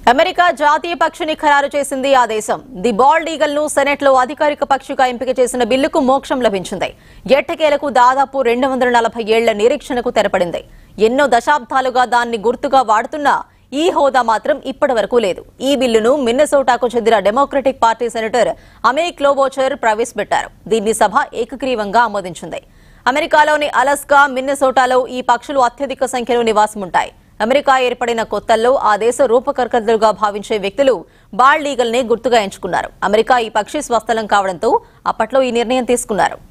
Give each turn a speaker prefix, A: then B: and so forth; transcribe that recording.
A: America జాతీయ పక్షిని ఖరారు చేసింది ఆ దేశం ది బాల్డ్ ఈగల్ ను సెనెట్ లో అధికారిక పక్షిగా ఎంపిక చేసిన బిల్లుకు మోక్షం లభించింది ఎట్టకేలకు దాదాపు రెండు వందల నలభై ఏళ్ల నిరీక్షణకు తెరపడింది ఎన్నో దశాబ్దాలుగా దాన్ని గుర్తుగా వాడుతున్నా ఈ హోదా మాత్రం ఇప్పటి వరకు లేదు ఈ బిల్లును మిన్నెసోటాకు చెందిన డెమోక్రటిక్ పార్టీ సెనేటర్ అమే క్లోబోచర్ ప్రవేశపెట్టారు దీన్ని సభ ఏకగ్రీవంగా ఆమోదించింది అమెరికాలోని అలస్కా మిన్నెసోటాలో ఈ పక్షులు అత్యధిక సంఖ్యలో నివాసం ఉంటాయి అమెరికా ఏర్పడిన కొత్తల్లో ఆ దేశ రూపకర్తలుగా భావించే వ్యక్తులు బాల్డ్ ఈగల్నే గుర్తుగా ఎంచుకున్నారు అమెరికా ఈ పక్షి స్వస్థలం కావడంతో అప్పట్లో ఈ నిర్ణయం తీసుకున్నారు